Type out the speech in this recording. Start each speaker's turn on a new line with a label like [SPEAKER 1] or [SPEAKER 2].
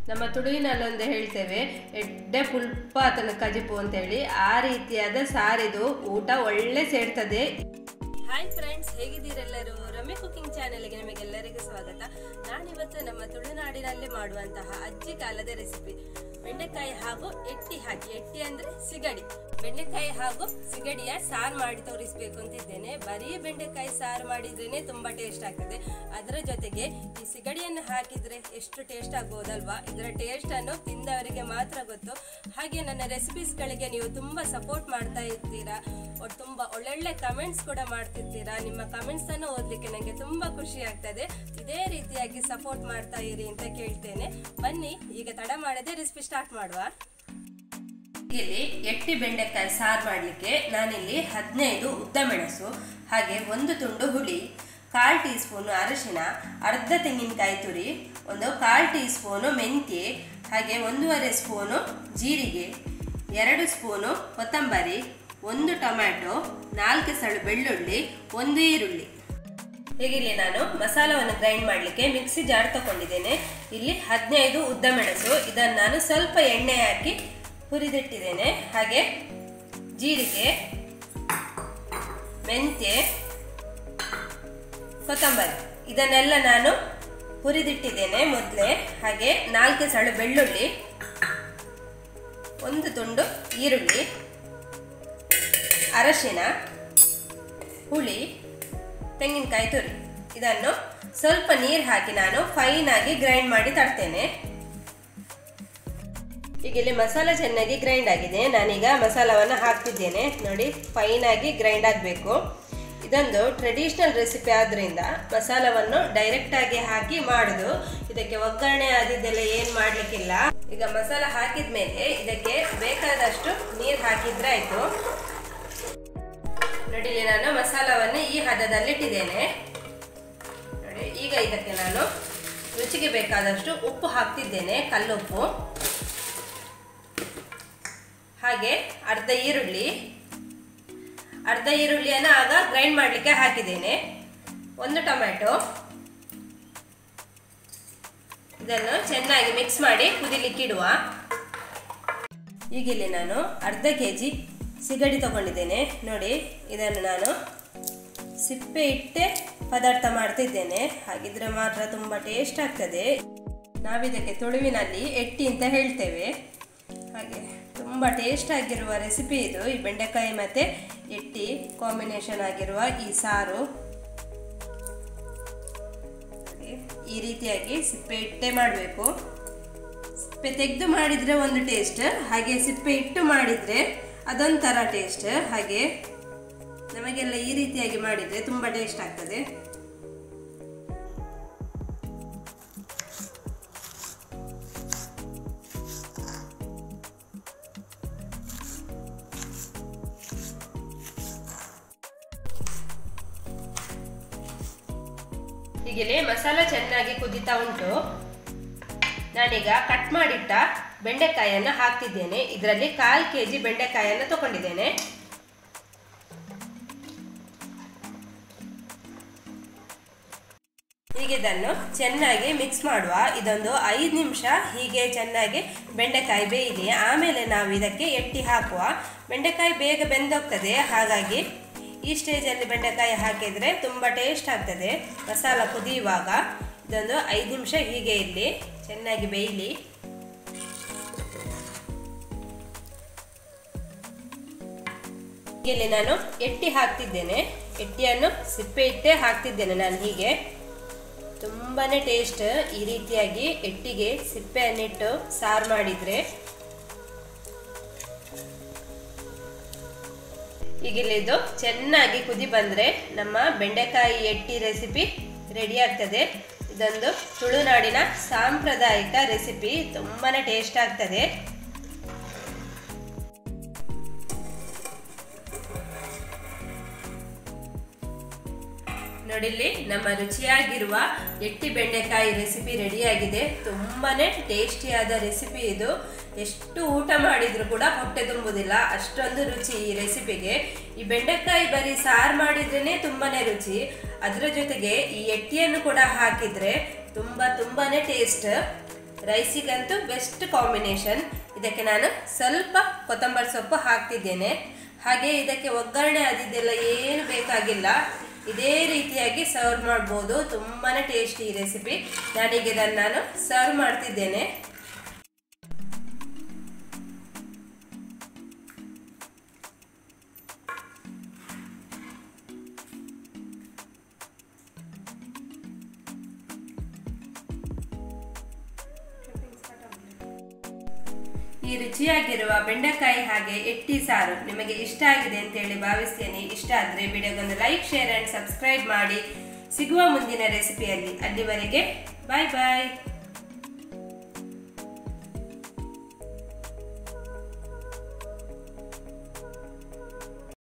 [SPEAKER 1] ನಮ್ಮ ತುಳುವಿನಲ್ಲೊಂದು ಹೇಳ್ತೇವೆ ಎಡ್ಡೆ ಪುಲ್ಪಾತನ ಕಜಿಪು ಅಂತೇಳಿ ಆ ರೀತಿಯಾದ ಸಾರಿದು ಊಟ ಒಳ್ಳೆ ಸೇರ್ತದೆ ಹಾಯ್ ಫ್ರೆಂಡ್ಸ್ ಹೇಗಿದ್ದೀರೆಲ್ಲರೂ ರಮ್ಯ ಕುಕಿಂಗ್ ಚಾನೆಲ್ಗೆ ನಿಮಗೆಲ್ಲರಿಗೂ ಸ್ವಾಗತ ನಾನಿವತ್ತು ನಮ್ಮ ತುಳುನಾಡಿನಲ್ಲಿ ಮಾಡುವಂತಹ ಅಜ್ಜಿ ಕಾಲದ ರೆಸಿಪಿ ಬೆಂಡೆಕಾಯಿ ಹಾಗೂ ಎಟ್ಟಿ ಹಾಕಿ ಎಟ್ಟಿ ಅಂದ್ರೆ ಸಿಗಡಿ ಬೆಂಡೆಕಾಯಿ ಹಾಗೂ ಸಿಗಡಿಯ ಸಾರು ಮಾಡಿ ತೋರಿಸ್ಬೇಕು ಅಂತಿದ್ದೇನೆ ಬರೀ ಬೆಂಡೆಕಾಯಿ ಸಾರು ಮಾಡಿದ್ರೇನೆ ತುಂಬಾ ಟೇಸ್ಟ್ ಆಗ್ತದೆ ಅದರ ಜೊತೆಗೆ ಈ ಸಿಗಡಿಯನ್ನು ಹಾಕಿದ್ರೆ ಎಷ್ಟು ಟೇಸ್ಟ್ ಆಗ್ಬೋದಲ್ವಾ ಇದರ ಟೇಸ್ಟ್ ಅನ್ನು ತಿಂದವರಿಗೆ ಮಾತ್ರ ಗೊತ್ತು ಹಾಗೆ ನನ್ನ ರೆಸಿಪೀಸ್ಗಳಿಗೆ ನೀವು ತುಂಬಾ ಸಪೋರ್ಟ್ ಮಾಡ್ತಾ ಇರ್ತೀರಾ ಒ- ತುಂಬಾ ಒಳ್ಳೊಳ್ಳೆ ಕಮೆಂಟ್ಸ್ ಕೂಡ ಮಾಡ್ತಿರ್ತೀರಾ ನಿಮ್ಮ ಕಮೆಂಟ್ಸ್ ಅನ್ನು ಓದ್ಲಿಕ್ಕೆ ನನಗೆ ತುಂಬಾ ಖುಷಿ ಆಗ್ತದೆ ಇದೇ ರೀತಿಯಾಗಿ ಸಪೋರ್ಟ್ ಮಾಡ್ತಾ ಇರಿ ಅಂತ ಕೇಳ್ತೇನೆ ಬನ್ನಿ ಈಗ ತಡ ಮಾಡದೆ ರೆಸಿಪಿ ಸ್ಟಾರ್ಟ್ ಮಾಡುವ ಇಲ್ಲಿ ಎಟ್ಟಿ ಬೆಂಡೆಕಾಯಿ ಸಾರು ಮಾಡಲಿಕ್ಕೆ ನಾನಿಲ್ಲಿ ಹದಿನೈದು ಉದ್ದ ಮೆಣಸು ಹಾಗೆ ಒಂದು ತುಂಡು ಹುಳಿ ಕಾಲು ಟೀ ಸ್ಪೂನು ಅರಿಶಿನ ಅರ್ಧ ತೆಂಗಿನಕಾಯಿ ತುರಿ ಒಂದು ಕಾಲು ಟೀ ಸ್ಪೂನು ಮೆಂತ್ಯೆ ಹಾಗೆ ಒಂದೂವರೆ ಸ್ಪೂನು ಜೀರಿಗೆ ಎರಡು ಸ್ಪೂನು ಕೊತ್ತಂಬರಿ ಒಂದು ಟೊಮ್ಯಾಟೊ ನಾಲ್ಕು ಸಳು ಬೆಳ್ಳುಳ್ಳಿ ಒಂದು ಈರುಳ್ಳಿ ಹೀಗಿಲ್ಲಿ ನಾನು ಮಸಾಲವನ್ನು ಗ್ರೈಂಡ್ ಮಾಡಲಿಕ್ಕೆ ಮಿಕ್ಸಿ ಜಾರ್ ತಗೊಂಡಿದ್ದೇನೆ ಇಲ್ಲಿ ಹದಿನೈದು ಉದ್ದ ಮೆಣಸು ಇದನ್ನು ನಾನು ಸ್ವಲ್ಪ ಎಣ್ಣೆ ಹಾಕಿ ಹುರಿದಿಟ್ಟಿದ್ದೇನೆ ಹಾಗೆ ಜೀರಿಗೆ ಮೆಂತ್ಯೆ ಕೊತ್ತಂಬರಿ ಇದನ್ನೆಲ್ಲ ನಾನು ಹುರಿದಿಟ್ಟಿದ್ದೇನೆ ಮೊದಲೇ ಹಾಗೆ ನಾಲ್ಕು ಸಳು ಬೆಳ್ಳುಳ್ಳಿ ಒಂದು ತುಂಡು ಈರುಳ್ಳಿ ಅರಶಿನ ಹುಳಿ ತೆಂಗಿನಕಾಯಿ ತುರಿ ಇದನ್ನು ಸ್ವಲ್ಪ ನೀರು ಹಾಕಿ ನಾನು ಫೈನ್ ಆಗಿ ಗ್ರೈಂಡ್ ಮಾಡಿ ತರ್ತೇನೆ ಈಗ ಇಲ್ಲಿ ಮಸಾಲ ಚೆನ್ನಾಗಿ ಗ್ರೈಂಡ್ ಆಗಿದೆ ನಾನೀಗ ಮಸಾಲವನ್ನು ಹಾಕ್ತಿದ್ದೇನೆ ನೋಡಿ ಫೈನ್ ಆಗಿ ಗ್ರೈಂಡ್ ಆಗಬೇಕು ಇದೊಂದು ಟ್ರೆಡಿಷನಲ್ ರೆಸಿಪಿ ಆದ್ರಿಂದ ಮಸಾಲವನ್ನು ಡೈರೆಕ್ಟ್ ಆಗಿ ಹಾಕಿ ಮಾಡುದು ಇದಕ್ಕೆ ಒಗ್ಗರಣೆ ಆದಿದ್ದೆಲ್ಲ ಏನು ಮಾಡ್ಲಿಕ್ಕಿಲ್ಲ ಈಗ ಮಸಾಲ ಹಾಕಿದ ಮೇಲೆ ಇದಕ್ಕೆ ಬೇಕಾದಷ್ಟು ನೀರು ಹಾಕಿದ್ರೆ ಆಯ್ತು ನೋಡಿ ಇಲ್ಲಿ ನಾನು ಮಸಾಲವನ್ನು ಈ ಹದದಲ್ಲಿ ಇಟ್ಟಿದ್ದೇನೆ ನೋಡಿ ಈಗ ಇದಕ್ಕೆ ನಾನು ರುಚಿಗೆ ಬೇಕಾದಷ್ಟು ಉಪ್ಪು ಹಾಕ್ತಿದ್ದೇನೆ ಕಲ್ಲುಪ್ಪು ಹಾಗೆ ಅರ್ಧ ಈರುಳ್ಳಿ ಅರ್ಧ ಈರುಳ್ಳಿಯನ್ನು ಆಗ ಗ್ರೈಂಡ್ ಮಾಡಲಿಕ್ಕೆ ಹಾಕಿದ್ದೇನೆ ಒಂದು ಟೊಮ್ಯಾಟೊ ಇದನ್ನು ಚೆನ್ನಾಗಿ ಮಿಕ್ಸ್ ಮಾಡಿ ಕುದಿಲಿಕ್ಕಿಡುವ ಈಗಿಲ್ಲಿ ನಾನು ಅರ್ಧ ಕೆ ಜಿ ಸಿಗಡಿ ತಗೊಂಡಿದ್ದೇನೆ ನೋಡಿ ಇದನ್ನು ನಾನು ಸಿಪ್ಪೆ ಇಟ್ಟೆ ಪದಾರ್ಥ ಮಾಡ್ತಿದ್ದೇನೆ ಹಾಗಿದ್ರೆ ಮಾತ್ರ ತುಂಬ ಟೇಸ್ಟ್ ಆಗ್ತದೆ ನಾವಿದಕ್ಕೆ ತುಳುವಿನಲ್ಲಿ ಎಟ್ಟಿ ಅಂತ ಹೇಳ್ತೇವೆ ಹಾಗೆ ತುಂಬ ಟೇಸ್ಟ್ ಆಗಿರುವ ರೆಸಿಪಿ ಇದು ಈ ಬೆಂಡೆಕಾಯಿ ಮತ್ತು ಎಟ್ಟಿ ಕಾಂಬಿನೇಷನ್ ಆಗಿರುವ ಈ ಸಾರು ನೋಡಿ, ಈ ರೀತಿಯಾಗಿ ಸಿಪ್ಪೆ ಇಟ್ಟೆ ಮಾಡಬೇಕು ಸಿಪ್ಪೆ ತೆಗೆದು ಮಾಡಿದರೆ ಒಂದು ಟೇಸ್ಟ್ ಹಾಗೆ ಸಿಪ್ಪೆ ಇಟ್ಟು ಮಾಡಿದರೆ ಅದೊಂಥರ ಟೇಸ್ಟ್ ಹಾಗೆ ನಮಗೆಲ್ಲ ಈ ರೀತಿಯಾಗಿ ಮಾಡಿದರೆ ತುಂಬ ಟೇಸ್ಟ್ ಆಗ್ತದೆ ಹೀಗೆಲೆ ಮಸಾಲ ಚೆನ್ನಾಗಿ ಕುದೀತಾ ಉಂಟು ನಾನೀಗ ಕಟ್ ಮಾಡಿಟ್ಟ ಬೆಂಡೆಕಾಯನ್ನು ಹಾಕ್ತಿದ್ದೇನೆ ಇದರಲ್ಲಿ ಕಾಲು ಕೆ ಜಿ ಬೆಂಡೆಕಾಯನ್ನು ತಗೊಂಡಿದ್ದೇನೆ ಹೀಗೆ ಇದನ್ನು ಚೆನ್ನಾಗಿ ಮಿಕ್ಸ್ ಮಾಡುವ ಇದೊಂದು ಐದು ನಿಮಿಷ ಹೀಗೆ ಚೆನ್ನಾಗಿ ಬೆಂಡೆಕಾಯಿ ಬೇಯಲಿ ಆಮೇಲೆ ನಾವು ಇದಕ್ಕೆ ಎಟ್ಟಿ ಹಾಕುವ ಬೆಂಡೆಕಾಯಿ ಬೇಗ ಬೆಂದೋಗ್ತದೆ ಹಾಗಾಗಿ ಈ ಸ್ಟೇಜಲ್ಲಿ ಬೆಂಡೆಕಾಯಿ ಹಾಕಿದರೆ ತುಂಬ ಟೇಸ್ಟ್ ಆಗ್ತದೆ ಮಸಾಲ ಕುದಿಯುವಾಗ ಇದೊಂದು ಐದು ನಿಮಿಷ ಹೀಗೆ ಇರಲಿ ಚೆನ್ನಾಗಿ ಬೇಯಲಿ ಇಲ್ಲಿ ನಾನು ಎಟ್ಟಿ ಹಾಕ್ತಿದ್ದೇನೆ ಎಟ್ಟಿಯನ್ನು ಸಿಪ್ಪೆ ಇಟ್ಟೆ ಹಾಕ್ತಿದ್ದೇನೆ ನಾನು ಹೀಗೆ ತುಂಬಾನೇ ಟೇಸ್ಟ್ ಈ ರೀತಿಯಾಗಿ ಎಟ್ಟಿಗೆ ಸಿಪ್ಪೆಯನ್ನಿಟ್ಟು ಸಾರು ಮಾಡಿದ್ರೆ ಈಗಿಲ್ಲಿ ಇದು ಚೆನ್ನಾಗಿ ಕುದಿ ಬಂದರೆ ನಮ್ಮ ಬೆಂಡೆಕಾಯಿ ಎಟ್ಟಿ ರೆಸಿಪಿ ರೆಡಿ ಆಗ್ತದೆ ಇದೊಂದು ತುಳುನಾಡಿನ ಸಾಂಪ್ರದಾಯಿಕ ರೆಸಿಪಿ ತುಂಬಾನೇ ಟೇಸ್ಟ್ ಆಗ್ತದೆ ನೋಡಿಲ್ಲಿ ನಮ್ಮ ರುಚಿಯಾಗಿರುವ ಎಟ್ಟಿ ಬೆಂಡೆಕಾಯಿ ರೆಸಿಪಿ ರೆಡಿಯಾಗಿದೆ ತುಂಬಾನೇ ಟೇಸ್ಟಿಯಾದ ರೆಸಿಪಿ ಇದು ಎಷ್ಟು ಊಟ ಮಾಡಿದ್ರು ಕೂಡ ಹೊಟ್ಟೆ ತುಂಬುದಿಲ್ಲ ಅಷ್ಟೊಂದು ರುಚಿ ಈ ರೆಸಿಪಿಗೆ ಈ ಬೆಂಡೆಕಾಯಿ ಬರೀ ಸಾರು ಮಾಡಿದ್ರೇನೆ ತುಂಬಾನೇ ರುಚಿ ಅದರ ಜೊತೆಗೆ ಈ ಎಟ್ಟಿಯನ್ನು ಕೂಡ ಹಾಕಿದ್ರೆ ತುಂಬಾ ತುಂಬಾನೇ ಟೇಸ್ಟ್ ರೈಸಿಗಂತೂ ಬೆಸ್ಟ್ ಕಾಂಬಿನೇಷನ್ ಇದಕ್ಕೆ ನಾನು ಸ್ವಲ್ಪ ಕೊತ್ತಂಬರಿ ಸೊಪ್ಪು ಹಾಕ್ತಿದ್ದೇನೆ ಹಾಗೆ ಇದಕ್ಕೆ ಒಗ್ಗರಣೆ ಅದಿದೆಲ್ಲ ಏನು ಬೇಕಾಗಿಲ್ಲ ಇದೇ ರೀತಿಯಾಗಿ ಸರ್ವ್ ಮಾಡ್ಬೋದು ತುಂಬಾ ಟೇಸ್ಟಿ ಈ ರೆಸಿಪಿ ನಾನೀಗ ಇದನ್ನು ನಾನು ಸರ್ವ್ ಮಾಡ್ತಿದ್ದೇನೆ ಈ ರುಚಿಯಾಗಿರುವ ಬೆಂಡೆಕಾಯಿ ಹಾಗೆ ಎಟ್ಟಿ ಸಾರು ನಿಮಗೆ ಇಷ್ಟ ಆಗಿದೆ ಅಂತೇಳಿ ಭಾವಿಸ್ತೇನೆ ಇಷ್ಟ ಆದರೆ ವಿಡಿಯೋಗೊಂದು ಲೈಕ್ ಶೇರ್ ಆ್ಯಂಡ್ ಸಬ್ಸ್ಕ್ರೈಬ್ ಮಾಡಿ ಸಿಗುವ ಮುಂದಿನ ರೆಸಿಪಿಯಲ್ಲಿ ಅಲ್ಲಿವರೆಗೆ ಬಾಯ್ ಬಾಯ್